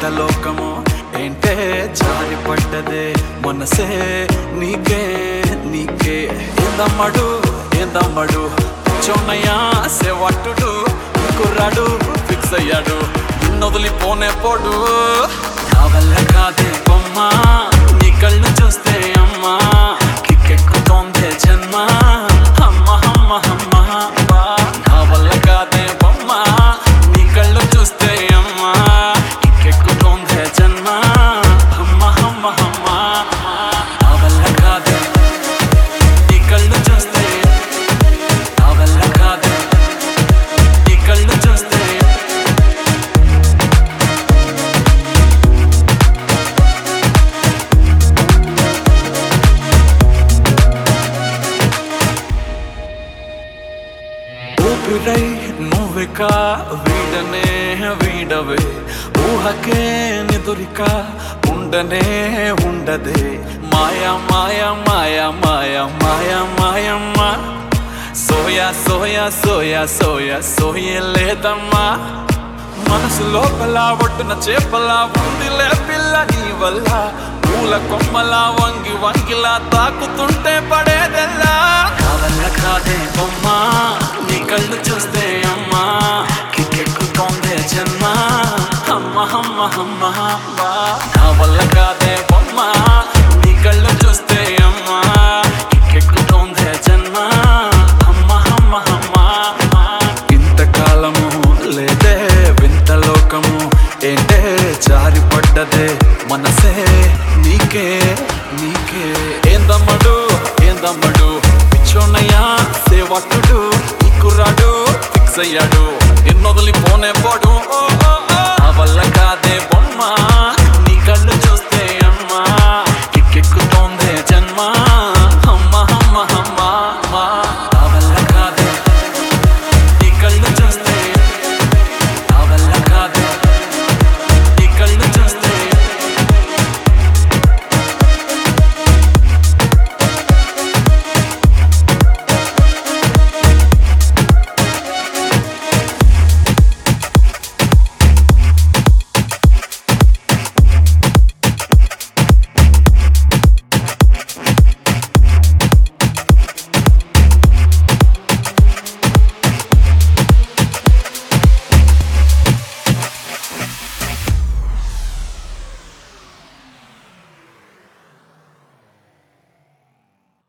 వింత లోకము ఏంటే జారి పడ్డదే మనసే నీకే నీకే ఏందమ్మడు ఏందమ్మడు చొన్నయ్యా సేవట్టుడు కుర్రాడు ఫిక్స్ అయ్యాడు నిన్నొదిలిపోనే పోడు నా వల్ల కాదే బొమ్మ నీ కళ్ళు చూస్తే అమ్మా కిక్కెక్కుతోందే జన్మ అమ్మ అమ్మ అమ్మ నా వల్ల కాదే బొమ్మ నీ కళ్ళు చూస్తే అమ్మా కిక్కెక్కుతోందే జన్మ అమ్మ అమ్మ అమ్మ నా వల్ల కాదే నీ కళ్ళు చూస్తే నా వల్ల కాదే నీ కళ్ళు చూస్తే ఊపిరై నువ్విక వీడనే వీడవే ఊహకే నిదురిక ఉండనే ఉండదే మాయా మాయా మాయా మాయా మాయా మాయమ్మ సోయా సోయా సోయా సోయా సోయే లేదమ్మా మనసు లోపల ఒట్టున చేపలా ఉందిలే పిల్ల నీ వల్ల పూల కొమ్మలా వంగి వంగిలా తాకుతుంటే పడేదెల్లా కావల్ల కాదే బొమ్మ నీ కళ్ళు చూస్తే అమ్మా కిక్కెక్కుతోందే జన్మ అమ్మ అమ్మ అమ్మ అమ్మ నా వల్ల కాదే బొమ్మ నీ కళ్ళు చూస్తే అమ్మా కిక్కెక్కుతోందే జన్మ అమ్మ అమ్మ అమ్మ ఇంతకాలము లేదే వింత లోకము ఏంటే జారి పడ్డదే మనసే నీకే నీకే ఏందమ్మడు ఏందమ్మడు పిచ్చోన్నయ్యా సేవట్టుడు ఈ కుర్రాడు ఫిక్స్ అయ్యాడు ఎన్నొదిలిపోనే పో